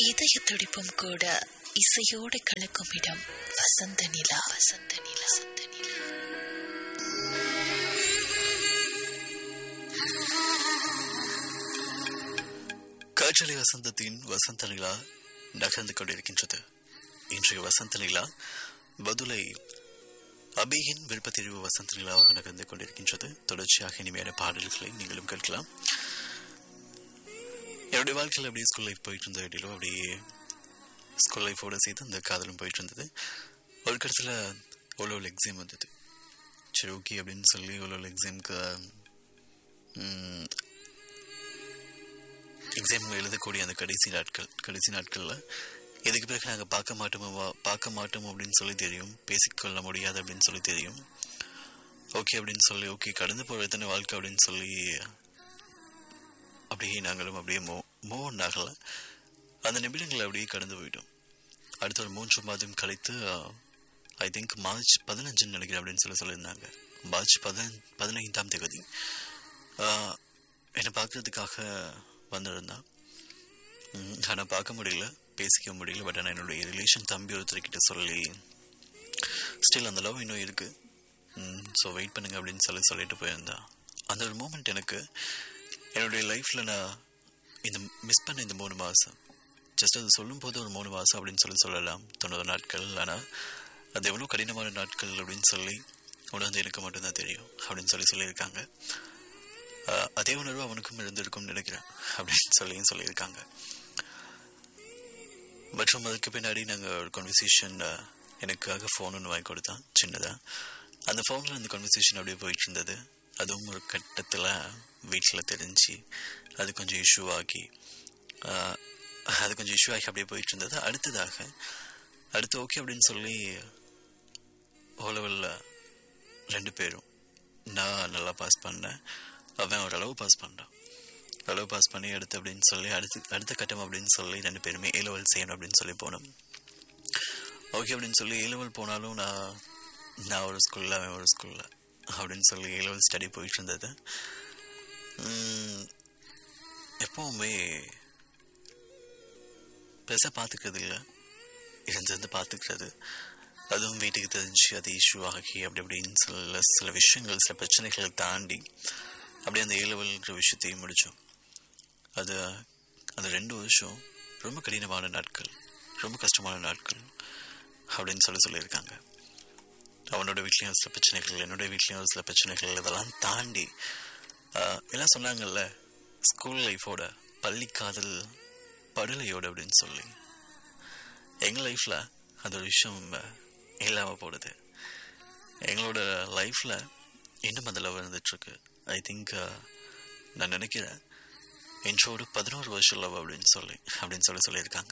இதய துடிப்பும் கூட இசையோடு கலக்கும் இடம் வசந்த நிலா வசந்த நிலா வசந்த நிலா காற்றலை வசந்தத்தின் வசந்த நிலா நகர்ந்து கொண்டிருக்கின்றது இன்றைய வசந்த நிலா பதுளை அபியின் விருப்பத்தெரிவு வசந்த நிலாவாக நகர்ந்து கொண்டிருக்கின்றது தொடர்ச்சியாக இனிமையான பாடல்களை நீங்களும் கேட்கலாம் என்னுடைய வாழ்க்கையில் அப்படியே ஸ்கூல் லைஃப் போயிட்டு இருந்த இடையிலும் அப்படியே ஸ்கூல் லைஃபோட சேர்த்து அந்த காதலும் போயிட்டு இருந்தது ஒரு கட்டத்தில் ஒரு எக்ஸாம் வந்தது சரி ஓகே அப்படின்னு சொல்லி ஒரு எக்ஸாமுக்கு எக்ஸாம் எழுதக்கூடிய அந்த கடைசி நாட்கள் கடைசி நாட்களில் இதுக்கு பிறகு நாங்கள் பார்க்க மாட்டோமோ பார்க்க மாட்டோம் அப்படின்னு சொல்லி தெரியும் பேசிக்கொள்ள முடியாது அப்படின்னு சொல்லி தெரியும் ஓகே அப்படின்னு சொல்லி ஓகே கடந்து போகிற எத்தனை வாழ்க்கை அப்படின்னு சொல்லி அப்படியே நாங்களும் அப்படியே மோ மூவ் ஆகலை அந்த நிமிடங்களை அப்படியே கடந்து போயிட்டோம் அடுத்த ஒரு மூன்று மாதம் கழித்து ஐ திங்க் மார்ச் பதினஞ்சுன்னு நினைக்கிறேன் அப்படின்னு சொல்லி சொல்லியிருந்தாங்க மார்ச் பதின பதினைந்தாம் தேதி என்னை பார்க்கறதுக்காக வந்திருந்தான் ஆனால் பார்க்க முடியல பேசிக்க முடியல பட் ஆனால் என்னுடைய ரிலேஷன் தம்பி ஒருத்தர்கிட்ட சொல்லி ஸ்டில் அந்த லவ் இன்னும் இருக்குது ஸோ வெயிட் பண்ணுங்க அப்படின்னு சொல்லி சொல்லிட்டு போயிருந்தான் அந்த ஒரு மூமெண்ட் எனக்கு என்னுடைய லைஃப்பில் நான் இந்த மிஸ் பண்ண இந்த மூணு மாதம் ஜஸ்ட் அது சொல்லும் போது ஒரு மூணு மாதம் அப்படின்னு சொல்லி சொல்லலாம் தொண்ணூறு நாட்கள் ஆனால் அது எவ்வளோ கடினமான நாட்கள் அப்படின்னு சொல்லி உணர்ந்து எனக்கு மட்டும்தான் தெரியும் அப்படின்னு சொல்லி சொல்லியிருக்காங்க அதே உணர்வு அவனுக்கும் இருந்திருக்கும்னு நினைக்கிறேன் அப்படின்னு சொல்லியும் சொல்லியிருக்காங்க மற்றும் அதுக்கு பின்னாடி நாங்கள் ஒரு கான்வர்சேஷன் எனக்காக ஃபோன் ஒன்று வாங்கி கொடுத்தான் சின்னதாக அந்த ஃபோனில் அந்த கான்வர்சேஷன் அப்படியே போயிட்டு இருந்தது அதுவும் ஒரு கட்டத்தில் வீட்டில் தெரிஞ்சு அது கொஞ்சம் இஷ்யூ ஆகி அது கொஞ்சம் இஷ்யூ ஆகி அப்படியே போயிட்டு இருந்தது அடுத்ததாக அடுத்து ஓகே அப்படின்னு சொல்லி ஓலவலில் ரெண்டு பேரும் நான் நல்லா பாஸ் பண்ணேன் அவன் ஓரளவு பாஸ் பண்ணான் அளவு பாஸ் பண்ணி அடுத்து அப்படின்னு சொல்லி அடுத்து அடுத்த கட்டம் அப்படின்னு சொல்லி ரெண்டு பேருமே ஏ லெவல் செய்யணும் அப்படின்னு சொல்லி போனோம் ஓகே அப்படின்னு சொல்லி ஏ லெவல் போனாலும் நான் நான் ஒரு ஸ்கூலில் அவன் ஒரு ஸ்கூலில் அப்படின்னு சொல்லி ஏ லெவல் ஸ்டடி போயிட்டு இருந்தது எப்போவுமே பெருசாக பார்த்துக்கிறது இல்லை இருந்திருந்து பார்த்துக்கிறது அதுவும் வீட்டுக்கு தெரிஞ்சு அது இஷ்யூ ஆகி அப்படி அப்படின்னு சில சில விஷயங்கள் சில பிரச்சனைகளை தாண்டி அப்படியே அந்த ஏ லெவல்ங்கிற விஷயத்தையும் முடித்தோம் அது அந்த ரெண்டு வருஷம் ரொம்ப கடினமான நாட்கள் ரொம்ப கஷ்டமான நாட்கள் அப்படின்னு சொல்லி சொல்லியிருக்காங்க அவனோட வீட்லேயும் சில பிரச்சனைகள் என்னோட வீட்லேயும் சில பிரச்சனைகள் இதெல்லாம் தாண்டி எல்லாம் சொன்னாங்கல்ல ஸ்கூல் லைஃபோட பள்ளி காதல் படுலையோடு அப்படின்னு சொல்லி எங்கள் லைஃப்பில் அந்த ஒரு விஷயம் இல்லாமல் போடுது எங்களோட லைஃப்பில் இன்னும் அந்த லவ் இருந்துகிட்ருக்கு ஐ திங்க் நான் நினைக்கிறேன் என்றோடு பதினோரு வருஷம் லவ் அப்படின்னு சொல்லி அப்படின்னு சொல்லி சொல்லியிருக்காங்க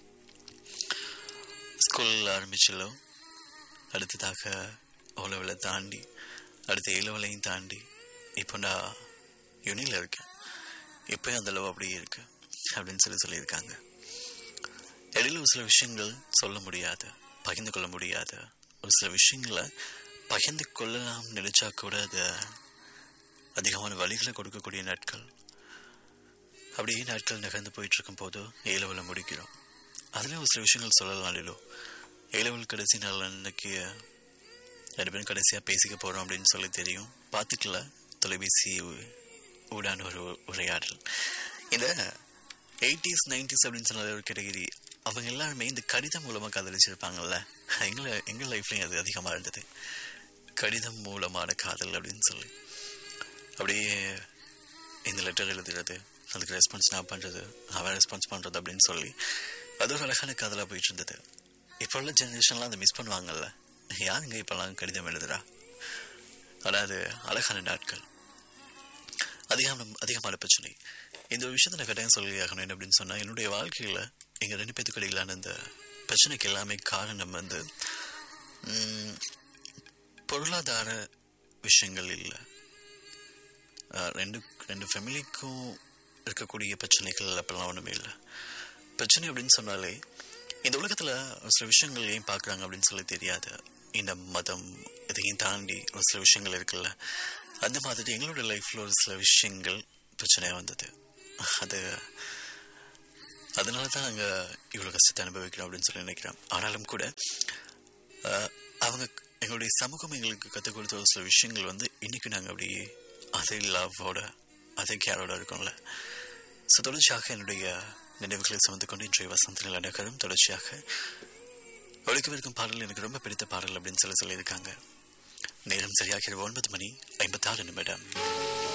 ஸ்கூலில் ஆரம்பிச்சலோ அடுத்ததாக ஓலவில் தாண்டி அடுத்த ஏலவலையும் தாண்டி இப்போ நான் யூனியில் இருக்கேன் இப்போ அந்த லவ் அப்படியே இருக்கு அப்படின்னு சொல்லி சொல்லியிருக்காங்க இடையில ஒரு சில விஷயங்கள் சொல்ல முடியாத பகிர்ந்து கொள்ள முடியாத ஒரு சில விஷயங்களை பகிர்ந்து கொள்ளலாம் நினைச்சா கூட அது அதிகமான வழிகளை கொடுக்கக்கூடிய நாட்கள் அப்படியே நாட்கள் நகர்ந்து போயிட்டு இருக்கும் போது ஏலவலை முடிக்கிறோம் அதில் ஒரு சில விஷயங்கள் சொல்லலாம் இல்லோ ஏலவல் கடைசி நாள் அன்னைக்கு ரெண்டு பேரும் கடைசியாக பேசிக்க போகிறோம் அப்படின்னு சொல்லி தெரியும் பார்த்துக்கல தொலைபேசி ஊடான ஒரு உரையாடல் இந்த எயிட்டிஸ் நைன்டிஸ் அப்படின்னு சொன்ன ஒரு கேட்டகிரி அவங்க எல்லாருமே இந்த கடிதம் மூலமாக காதலிச்சிருப்பாங்கல்ல எங்களை எங்கள் லைஃப்லையும் அது அதிகமாக இருந்தது கடிதம் மூலமான காதல் அப்படின்னு சொல்லி அப்படியே இந்த லெட்டர் எழுதுறது அதுக்கு ரெஸ்பான்ஸ் நான் பண்ணுறது அவன் ரெஸ்பான்ஸ் பண்ணுறது அப்படின்னு சொல்லி அது ஒரு அழகான காதலாக போயிட்டு இருந்தது இப்போ உள்ள ஜென்ரேஷன்லாம் அதை மிஸ் பண்ணுவாங்கல்ல யாருங்க இப்போல்லாம் கடிதம் எழுதுறா ஆனால் அது அழகான நாட்கள் அதிகமான அதிகமான பிரச்சனை இந்த ஒரு விஷயத்தை நான் கட்டாயம் சொல்லி ஆகணும் என்ன அப்படின்னு சொன்னால் என்னுடைய வாழ்க்கையில் எங்கள் ரெண்டு பேத்துக்கு இடையிலான இந்த பிரச்சனைக்கு எல்லாமே காரணம் வந்து பொருளாதார விஷயங்கள் இல்லை ரெண்டு ரெண்டு ஃபேமிலிக்கும் இருக்கக்கூடிய பிரச்சனைகள் அப்பெல்லாம் ஒன்றுமே இல்லை பிரச்சனை அப்படின்னு சொன்னாலே இந்த உலகத்தில் ஒரு சில விஷயங்கள் ஏன் பார்க்குறாங்க அப்படின்னு சொல்லி தெரியாது இந்த மதம் இதையும் தாண்டி ஒரு சில விஷயங்கள் இருக்குல்ல அந்த மாதிரி எங்களோட லைஃப்பில் ஒரு சில விஷயங்கள் பிரச்சனையாக வந்தது அது அதனால தான் நாங்கள் இவ்வளோ கஷ்டத்தை அனுபவிக்கிறோம் அப்படின்னு சொல்லி நினைக்கிறோம் ஆனாலும் கூட ஆஹ், அவங்க எங்களுடைய சமூகம் எங்களுக்கு கற்றுக் கொடுத்த ஒரு சில விஷயங்கள் வந்து இன்னைக்கு நாங்கள் அப்படி அதே லவ்வோட அதே கேரோட இருக்கோம்ல ஸோ தொடர்ச்சியாக என்னுடைய நினைவுகளை சுமந்து கொண்டு இன்றைய வசந்தங்கள் நகரும் தொடர்ச்சியாக ஒழிக்கவிருக்கும் பாடல் எனக்கு ரொம்ப பிடித்த பாடல் அப்படின்னு சொல்லி சொல்லியிருக்காங்க நேரம் சரியாக ஒன்பது மணி ஐம்பத்தாறு நிமிடம்